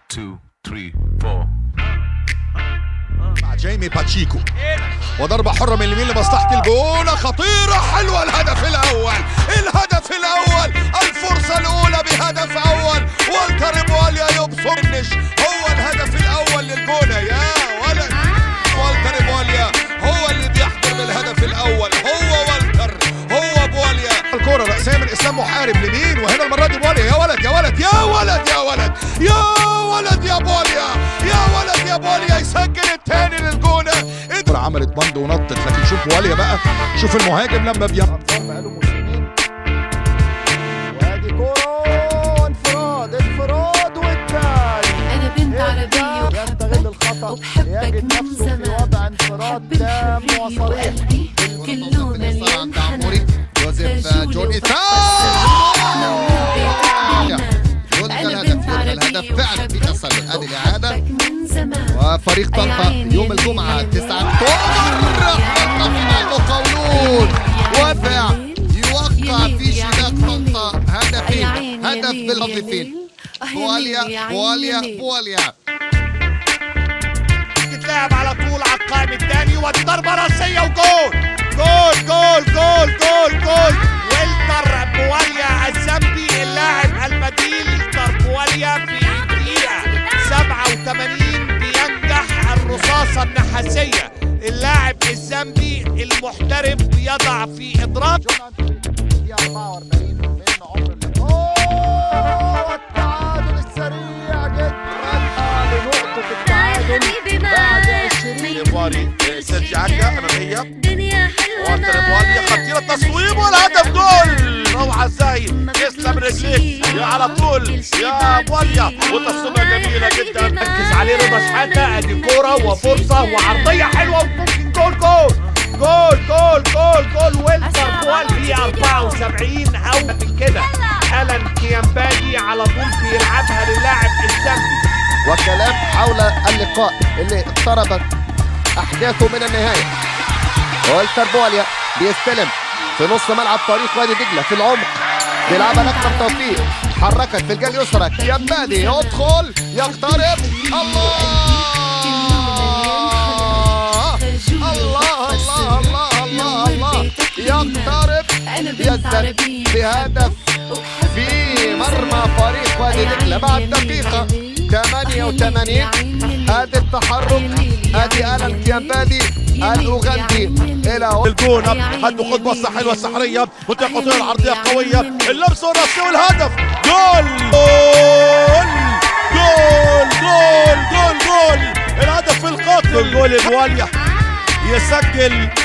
two, three, four. مع جيمي باتشيكو وضربة حرة من اليمين لمصلحة الجونة خطيرة حلوة الهدف الأول الهدف الأول الفرصة الأولى بهدف أول والتر بواليا يبصر النش هو الهدف الأول للجونة يا ولد والتر بواليا هو اللي بيحضر بالهدف الأول هو والتر هو بواليا الكرة رأسية من إسلام محارب لمين وهنا المرة دي بواليا يا ولد يا ولد يا ولد يا ولد يا ولد يا بواليا يا ولد يا بواليا يسجل الثاني للجونة الكرة عملت بند ونطت لكن شوف بواليا بقى شوف المهاجم لما بينطر بقاله موسمين وادي كورة انفراد انفراد والتاني أنا بنت عربية يستغل وبحبك الخطأ وبحبك يجد من نفسه في زمان وضع انفراد بحب تام الحرية وصريح وقلبي كله مليان عموري حنان يوسف فجولي جون وبكسر إسحاق نور بيتك بالنار. يلقى أنا الهدف بنت يلقى عربية الهدف فعلا في وبحبك تسلل ادي الاعاده وبحبك من زمان وفريق طنطا يوم الجمعه 9 اكتوبر فينا المقاولون وافع يوقع في شباك طنطا هدفين هدف بالهدفين بواليا بواليا بواليا تتلعب على طول على القائم الثاني ودي ضربه راسيه وجول جول جول جول جول جول ويلتر بواليا الزامبي اللاعب البديل ويلتر بواليا في دقيقه 87 بينجح الرصاصه النحاسيه اللاعب الزامبي المحترف يضع في اضراب دي 44 من عمر اللقاء والتعادل السريع جدا لنقطة التعادل بعد 20 بوالي سيرجي عكا اماميه دنيا حلوة والتر بواليا خطيره التصويب والهدف جول روعه ازاي يسلم رجليه يا على طول يا بواليا وتصويبه جميله جدا ركز عليه رضا شحاته ادي كوره وفرصه وعرضيه حلوه وممكن جول جول جول جول جول جول ويلتر بواليا 74 او من كده الان كيامبادي على طول بيلعبها للاعب الزامبي وكلام حول اللقاء اللي اقتربت احداثه من النهايه والتر بواليا بيستلم في نص ملعب فريق وادي دجله في العمق بيلعبها لاكرم توفيق حركت في الجال اليسرى كيامبادي يدخل يقترب الله الله الله الله الله الله يقترب أنا بنت يزن عربية بهدف وبحبك في من مرمى زمان. فريق وادي دجله بعد دقيقه 88 ادي التحرك ادي الان كيامبادي الاوغندي الى الجون هدوا خد بصه حلوه سحريه منطقه قطيره العرضيه قويه اللمس والرأسي والهدف جول جول جول جول جول جول الهدف القاتل جول بواليا يسجل